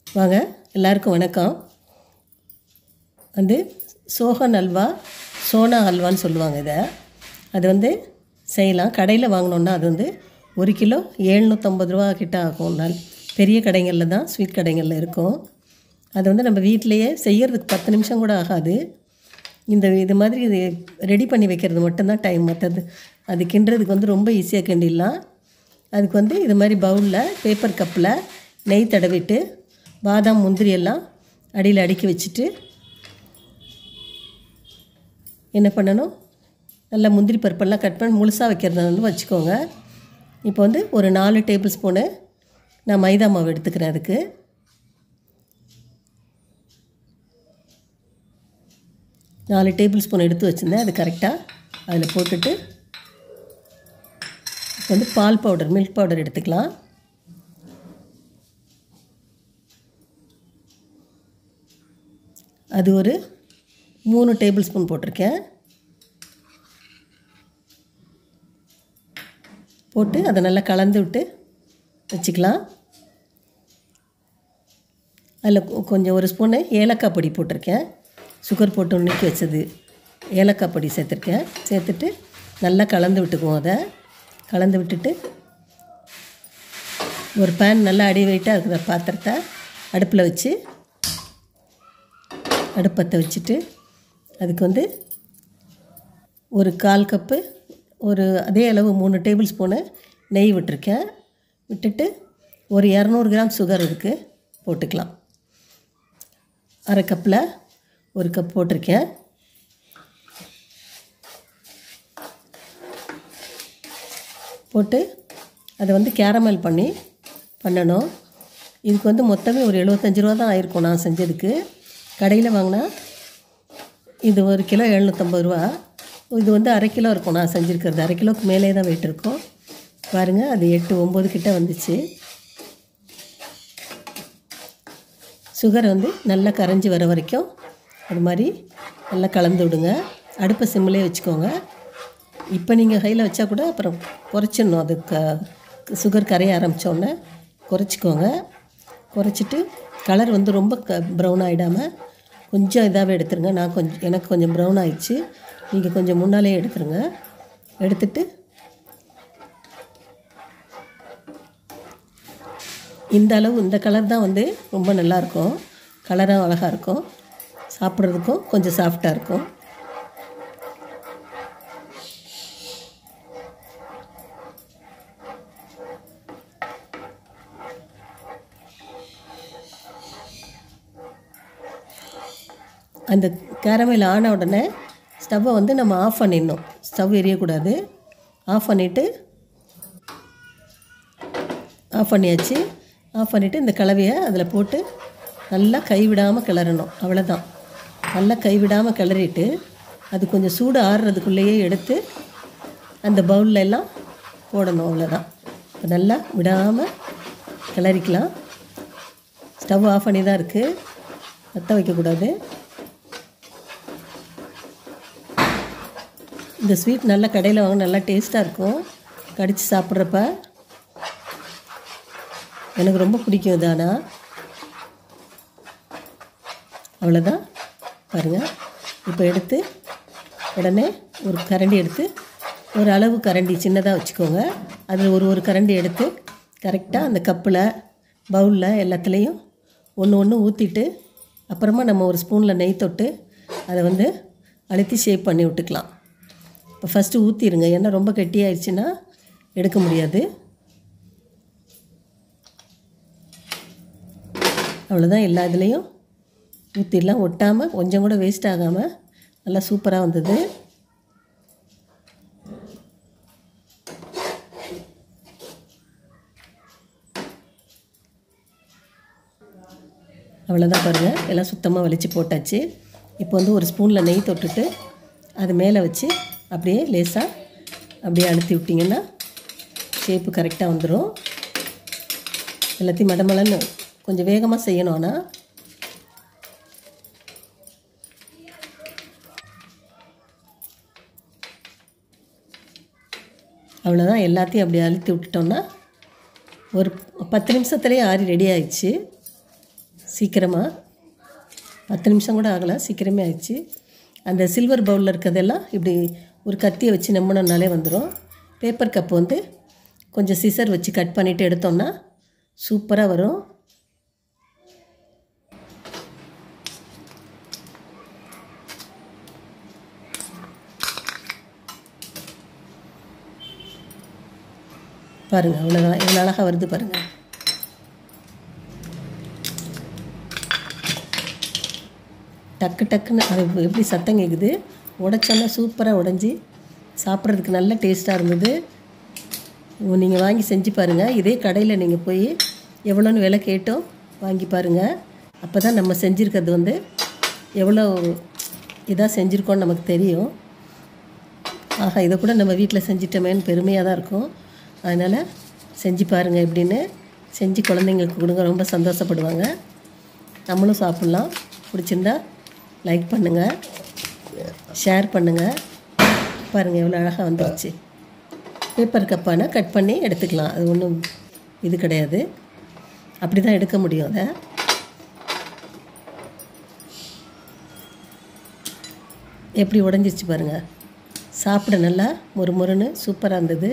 வாங்க எல்லாருக்கும் வணக்கம் வந்து சோகன் அல்வா சோனா அல்வான்னு சொல்லுவாங்க இதை அது வந்து செய்யலாம் கடையில் வாங்கினோன்னா அது வந்து ஒரு கிலோ எழுநூற்றம்பது ரூபா கிட்ட ஆகும் நாள் பெரிய கடைகளில் தான் ஸ்வீட் கடைகளில் இருக்கும் அது வந்து நம்ம வீட்டிலையே செய்யறதுக்கு பத்து நிமிஷம் கூட ஆகாது இந்த இது மாதிரி இது ரெடி பண்ணி வைக்கிறது மட்டும்தான் டைம் மற்றது அது கிண்டுறதுக்கு வந்து ரொம்ப ஈஸியாக கிண்டிடலாம் அதுக்கு வந்து இது மாதிரி பவுலில் பேப்பர் கப்பில் நெய் தடவிட்டு பாதாம் முந்திரி எல்லாம் அடியில் அடுக்கி வச்சுட்டு என்ன பண்ணணும் நல்லா முந்திரி பருப்பெல்லாம் கட் பண்ணி முழுசாக வைக்கிறதுனாலும் வச்சுக்கோங்க இப்போ வந்து ஒரு நாலு டேபிள் ஸ்பூனு நான் மைதா மாவு எடுத்துக்கிறேன் அதுக்கு நாலு டேபிள் ஸ்பூன் எடுத்து வச்சுருந்தேன் அது கரெக்டாக அதில் போட்டுட்டு இப்போ வந்து பால் பவுடர் மில்க் பவுடர் எடுத்துக்கலாம் அது ஒரு மூணு டேபிள் ஸ்பூன் போட்டிருக்கேன் போட்டு அதை நல்லா கலந்து விட்டு வச்சுக்கலாம் அதில் கொ- கொஞ்சம் ஒரு ஸ்பூனு ஏலக்காய் பொடி போட்டிருக்கேன் சுகர் போட்டு நுணுக்கி வச்சது ஏலக்காய் பொடி சேர்த்துருக்கேன் சேர்த்துட்டு நல்லா கலந்து விட்டுக்குவோம் அதை கலந்து விட்டுட்டு ஒரு பேன் நல்லா அடி வெயிட்டாக இருக்கிற பாத்திரத்தை அடுப்பில் வச்சு அடுப்பத்தை வச்சுட்டு அதுக்கு வந்து ஒரு கால் கப்பு ஒரு அதே அளவு மூணு டேபிள் ஸ்பூனு நெய் விட்டுருக்கேன் விட்டுட்டு ஒரு இரநூறு கிராம் சுகர் இருக்குது போட்டுக்கலாம் அரை கப்பில் ஒரு கப் போட்டிருக்கேன் போட்டு அதை வந்து கேரமல் பண்ணி பண்ணணும் இதுக்கு வந்து மொத்தமே ஒரு எழுபத்தஞ்சு ரூபா தான் ஆயிருக்கும் நான் செஞ்சதுக்கு கடையில் வாங்கினா இது ஒரு கிலோ எழுநூற்றம்பது ரூபா இது வந்து அரை கிலோ இருக்கும் நான் செஞ்சுருக்கிறது அரை கிலோக்கு மேலே தான் வெயிட் இருக்கும் பாருங்கள் அது எட்டு ஒம்பது கிட்ட வந்துச்சு சுகர் வந்து நல்லா கரைஞ்சி வர வரைக்கும் அது மாதிரி நல்லா கலந்து விடுங்க அடுப்பை சிம்மிலே வச்சுக்கோங்க இப்போ நீங்கள் ஹையில் வச்சா கூட அப்புறம் குறைச்சிடணும் அது க சுகர் கரைய ஆரம்பித்தோடனே குறைச்சிக்கோங்க குறைச்சிட்டு கலர் வந்து ரொம்ப க ப்ரௌன் ஆகிடாமல் கொஞ்சம் இதாகவே எடுத்துருங்க நான் கொஞ்சம் எனக்கு கொஞ்சம் ப்ரௌன் ஆயிடுச்சு நீங்கள் கொஞ்சம் முன்னாலே எடுத்துருங்க எடுத்துட்டு இந்த அளவு இந்த கலர் தான் வந்து ரொம்ப நல்லாயிருக்கும் கலரும் அழகாக இருக்கும் சாப்பிட்றதுக்கும் கொஞ்சம் சாஃப்டாக இருக்கும் அந்த கேரமல் ஆன உடனே ஸ்டவ்வை வந்து நம்ம ஆஃப் பண்ணிடணும் ஸ்டவ் எரியக்கூடாது ஆஃப் பண்ணிவிட்டு ஆஃப் பண்ணியாச்சு ஆஃப் பண்ணிவிட்டு இந்த கலவையை அதில் போட்டு நல்லா கைவிடாமல் கிளறணும் அவ்வளோதான் நல்லா கைவிடாமல் கிளறிட்டு அது கொஞ்சம் சூடு ஆறுறதுக்குள்ளேயே எடுத்து அந்த பவுல்ல எல்லாம் போடணும் அவ்வளோதான் இப்போ நல்லா விடாமல் கிளறிக்கலாம் ஸ்டவ் ஆஃப் பண்ணி தான் இருக்குது பற்ற வைக்கக்கூடாது இந்த ஸ்வீட் நல்லா கடையில் வாங்க நல்லா டேஸ்ட்டாக இருக்கும் கடித்து சாப்பிட்றப்ப எனக்கு ரொம்ப பிடிக்கும் இது ஆனால் அவ்வளோதான் பாருங்கள் இப்போ எடுத்து உடனே ஒரு கரண்டி எடுத்து ஒரு அளவு கரண்டி சின்னதாக வச்சுக்கோங்க அதில் ஒரு ஒரு கரண்டி எடுத்து கரெக்டாக அந்த கப்பில் பவுலில் எல்லாத்துலேயும் ஒன்று ஒன்று ஊற்றிட்டு அப்புறமா நம்ம ஒரு ஸ்பூனில் நெய் தொட்டு அதை வந்து அழுத்தி ஷேப் பண்ணி விட்டுக்கலாம் இப்போ ஃபஸ்ட்டு ஊற்றிடுங்க ஏன்னா ரொம்ப கெட்டியாயிடுச்சுன்னா எடுக்க முடியாது அவ்வளோதான் எல்லா இதுலேயும் ஊற்றிடலாம் ஒட்டாமல் கொஞ்சம் கூட வேஸ்ட் ஆகாமல் நல்லா சூப்பராக வந்தது அவ்வளோதான் பாருங்கள் எல்லாம் சுத்தமாக வலிச்சு போட்டாச்சு இப்போ வந்து ஒரு ஸ்பூனில் நெய் தொட்டுட்டு அது மேலே வச்சு அப்படியே லேசாக அப்படியே அழுத்தி விட்டிங்கன்னா ஷேப்பு கரெக்டாக வந்துடும் எல்லாத்தையும் மடமலன்னு கொஞ்சம் வேகமாக செய்யணும் ஆனால் அவ்வளோதான் எல்லாத்தையும் அப்படி அழுத்தி விட்டுட்டோம்னா ஒரு பத்து நிமிஷத்துலேயே ஆறி ரெடி ஆயிடுச்சு சீக்கிரமாக பத்து நிமிஷம் கூட ஆகலை சீக்கிரமே ஆயிடுச்சு அந்த சில்வர் பவுலில் இருக்கிறதெல்லாம் இப்படி ஒரு கத்தியை வச்சு நம்பினோம்னாலே வந்துடும் பேப்பர் கப் வந்து கொஞ்சம் சிசர் வச்சு கட் பண்ணிவிட்டு எடுத்தோம்னா சூப்பராக வரும் பாருங்கள் அவ்வளோ எவ்வளோ அழகாக வருது பாருங்கள் டக்கு டக்குன்னு அது எப்படி சத்தம் கேட்குது உடைச்சோன்னா சூப்பராக உடஞ்சி சாப்பிட்றதுக்கு நல்ல டேஸ்ட்டாக இருந்தது நீங்கள் வாங்கி செஞ்சு பாருங்கள் இதே கடையில் நீங்கள் போய் எவ்வளோன்னு விலை கேட்டோம் வாங்கி பாருங்கள் அப்போ தான் நம்ம செஞ்சுருக்கிறது வந்து எவ்வளோ இதாக செஞ்சுருக்கோன்னு நமக்கு தெரியும் ஆஹா இதை கூட நம்ம வீட்டில் செஞ்சிட்டோமேன்னு பெருமையாக தான் இருக்கும் அதனால் செஞ்சு பாருங்கள் எப்படின்னு செஞ்சு குழந்தைங்களுக்கு கொடுங்க ரொம்ப சந்தோஷப்படுவாங்க நம்மளும் சாப்பிட்லாம் பிடிச்சிருந்தா லைக் பண்ணுங்கள் ஷேர் பண்ணுங்கள் பாருங்கள் எவ்வளோ அழகாக வந்துருச்சு பேப்பர் கப்பானா கட் பண்ணி எடுத்துக்கலாம் அது ஒன்றும் இது கிடையாது அப்படி தான் எடுக்க முடியும் அதை எப்படி உடஞ்சிருச்சு பாருங்கள் சாப்பிட நல்லா மொறு மொறுன்னு சூப்பராக இருந்தது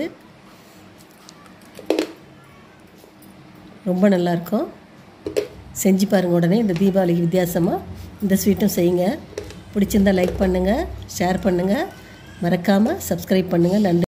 ரொம்ப நல்லாயிருக்கும் செஞ்சு பாருங்கள் உடனே இந்த தீபாவளிக்கு வித்தியாசமாக இந்த ஸ்வீட்டும் செய்யுங்க பிடிச்சிருந்தா லைக் பண்ணுங்கள் ஷேர் பண்ணுங்கள் மறக்காமல் சப்ஸ்கிரைப் பண்ணுங்கள் நன்றி